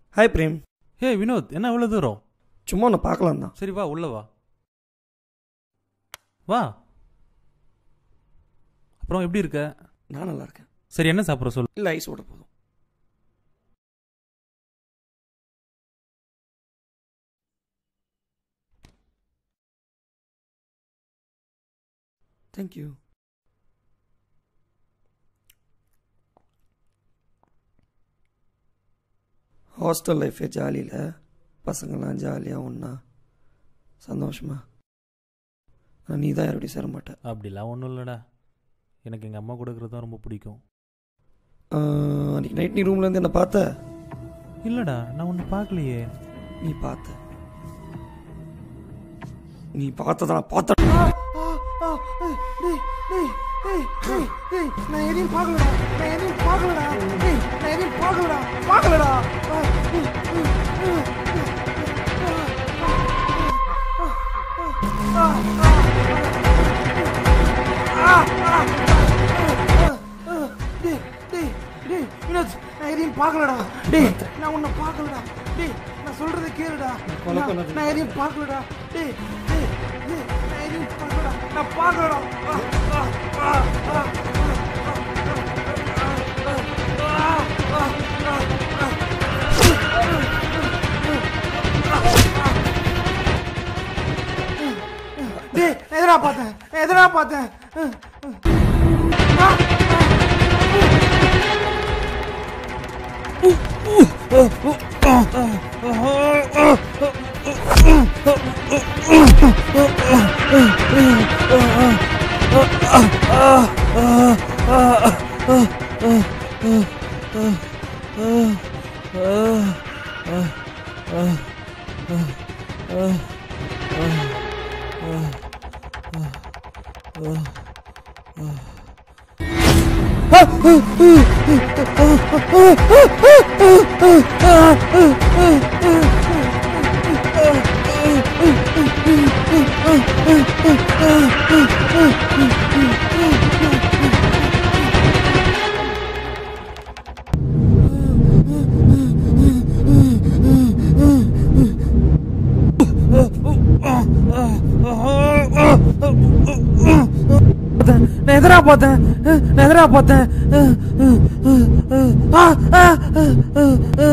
Hi frame ஹே வினோத் என்ன இவ்வளோ தூரம் சும்மா உன்னை பார்க்கலாம் தான் சரி வா உள்ள வா வா அப்புறம் எப்படி இருக்க நான் நல்லா இருக்கேன் சரி என்ன சாப்பிட்ற சொல்லு இல்லை ஐஸ் ஓட போதும் தேங்க்யூ ஹாஸ்டல் லைஃபே ஜாலியில் பசங்கள்லாம் ஜாலியாக ஒன்றா சந்தோஷமா ஆனால் நீ தான் யாரோடையும் சேர மாட்ட அப்படிலாம் ஒன்றும் இல்லைடா எனக்கு எங்கள் அம்மா கொடுக்கறது தான் ரொம்ப பிடிக்கும் ஆஹ், அன்னைக்கு நைட் நீ ரூம்லேருந்து என்ன பார்த்த இல்லைடா நான் ஒன்று பார்க்கலையே நீ பார்த்த நீ பார்த்ததா பார்த்த நான் எதையும் பார்க்கலடா நான் எதையும் பார்க்கலடா டேய் நான் எதையும் பார்க்கலடா பார்க்கலடா டேய் டேய் டேய் வினோத் நான் எதையும் பார்க்கலடா டேய் நான் உன்னை பார்க்கலடா டேய் நான் சொல்றதை கேளுடா கொலை நான்- பண்ணாதீங்க. நான் எதையும் பார்க்கலடா டேய் டேய் டேய் நான் எதையும் பார்க்கலடா நான் பார்க்கலடா ஆ, ஆ, ஆ, ஆ, டேய் நான் எதனா பார்த்தேன் நான் எதனா பார்த்தேன் நான் எதனா பார்த்தேன் நான் எதனா பார்த்தேன் ஆ, ஆ, ஆ, ஆ, ஆ.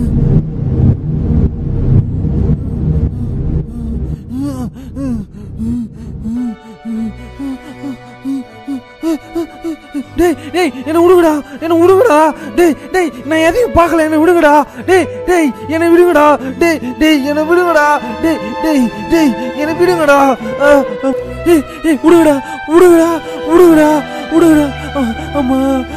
டேய் டேய் என்ன விடுங்கடா என்ன விடுங்கடா டேய் டேய் நான் எதையும் பார்க்கல என்ன விடுங்கடா டேய் டேய் என்ன விடுங்கடா டேய் டேய் என்ன விடுங்கடா டேய் டேய் டேய் என்ன விடுங்கடா ஆ, ஆ. டேய் டேய் விடுங்கடா விடுங்கடா விடுங்கடா விடுங்கடா ஆ, அம்மா